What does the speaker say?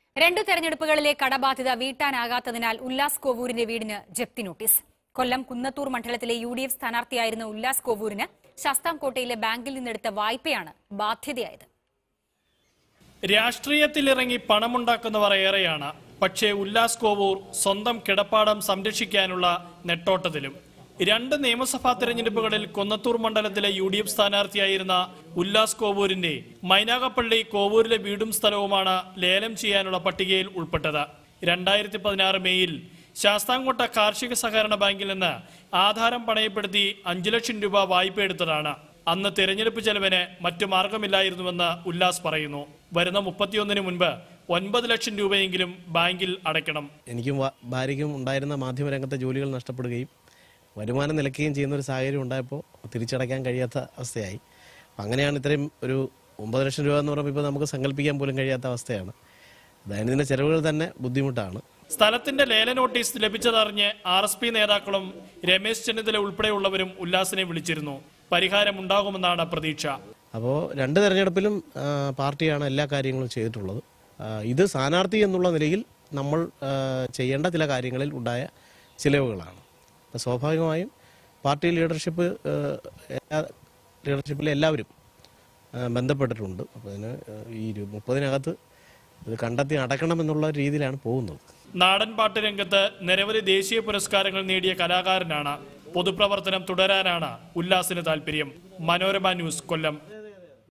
രണ്ടു തെരഞ്ഞെടുപ്പുകളിലെ കടബാധ്യത വീട്ടാനാകാത്തതിനാൽ ഉല്ലാസ് കോവൂരിന്റെ വീടിന് ജപ്തി നോട്ടീസ് കൊല്ലം കുന്നത്തൂർ മണ്ഡലത്തിലെ യു ഡി എഫ് സ്ഥാനാർത്ഥിയായിരുന്ന ഉല്ലാസ് കോവൂരിന് ശാസ്താംകോട്ടയിലെ ബാങ്കിൽ നിന്നെടുത്ത വായ്പയാണ് ബാധ്യതയായത് രാഷ്ട്രീയത്തിലിറങ്ങി പണമുണ്ടാക്കുന്നവർ ഏറെയാണ് പക്ഷേ ഉല്ലാസ് കോവൂർ സ്വന്തം കിടപ്പാടം സംരക്ഷിക്കാനുള്ള നെട്ടോട്ടത്തിലും രണ്ട് നിയമസഭാ തെരഞ്ഞെടുപ്പുകളിൽ കൊന്നത്തൂർ മണ്ഡലത്തിലെ യു ഡി എഫ് സ്ഥാനാർത്ഥിയായിരുന്ന ഉല്ലാസ് കോവൂരിന്റെ മൈനാഗപ്പള്ളി കോവൂരിലെ വീടും സ്ഥലവുമാണ് ലേലം ചെയ്യാനുള്ള പട്ടികയിൽ ഉൾപ്പെട്ടത് രണ്ടായിരത്തി പതിനാറ് മെയ്യിൽ ശാസ്താംകോട്ട കാർഷിക സഹകരണ ബാങ്കിൽ നിന്ന് ആധാരം പണയപ്പെടുത്തി അഞ്ചു ലക്ഷം രൂപ വായ്പ എടുത്തതാണ് അന്ന് തെരഞ്ഞെടുപ്പ് ചെലവിന് മറ്റു മാർഗമില്ലായിരുന്നുവെന്ന് ഉല്ലാസ് പറയുന്നു വരുന്ന മുപ്പത്തിയൊന്നിന് മുൻപ് ഒൻപത് ലക്ഷം രൂപയെങ്കിലും ബാങ്കിൽ അടയ്ക്കണം എനിക്കും വ- ഭാര്യയ്ക്കും ഉണ്ടായിരുന്ന മാധ്യമരംഗത്തെ ജോലികൾ നഷ്ടപ്പെടുകയും വരുമാനം നിലയ്ക്കുകയും ചെയ്യുന്ന ഒരു സാഹചര്യം ഉണ്ടായപ്പോൾ തിരിച്ചടയ്ക്കാൻ കഴിയാത്ത അവസ്ഥയായി അപ്പം അങ്ങനെയാണ് ഇത്രയും ഒരു ഒമ്പത് ലക്ഷം രൂപ എന്ന് പറയുമ്പോൾ ഇപ്പോൾ നമുക്ക് സങ്കല്പിക്കാൻ പോലും കഴിയാത്ത അവസ്ഥയാണ് ദൈനംദിന ചെലവുകൾ തന്നെ ബുദ്ധിമുട്ടാണ് സ്ഥലത്തിന്റെ ലേല നോട്ടീസ് ലഭിച്ചതറിഞ്ഞ് ആർ എസ് പി നേതാക്കളും രമേശ് ചെന്നിത്തല ഉൾപ്പെടെയുള്ളവരും ഉല്ലാസിനെ വിളിച്ചിരുന്നു പരിഹാരം ഉണ്ടാകുമെന്നാണ് പ്രതീക്ഷ അപ്പോൾ രണ്ട് തെരഞ്ഞെടുപ്പിലും ആ, പാർട്ടിയാണ് എല്ലാ കാര്യങ്ങളും ചെയ്തിട്ടുള്ളത് ആ, ഇത് സ്ഥാനാർത്ഥി എന്നുള്ള നിലയിൽ നമ്മൾ ആ, ചെയ്യേണ്ട ചില കാര്യങ്ങളിൽ ഉണ്ടായ ചിലവുകളാണ് അപ്പോൾ സ്വാഭാവികമായും പാർട്ടി ലീഡർഷിപ്പ് ആ, എല്ലാ ലീഡർഷിപ്പിലെ എല്ലാവരും ആ, ബന്ധപ്പെട്ടിട്ടുണ്ട് അപ്പോൾ അതിന് ആ, ഈ ഇരു- മുപ്പതിനകത്ത് ഇത് കണ്ടെത്തി അടക്കണമെന്നുള്ള രീതിയിലാണ് പോകുന്നത് നാടൻ പാട്ട് രംഗത്ത് നിരവധി ദേശീയ പുരസ്കാരങ്ങൾ നേടിയ കലാകാരനാണ് പൊതുപ്രവർത്തനം തുടരാനാണ് ഉല്ലാസിന് താല്പര്യം മനോരമ ന്യൂസ് കൊല്ലം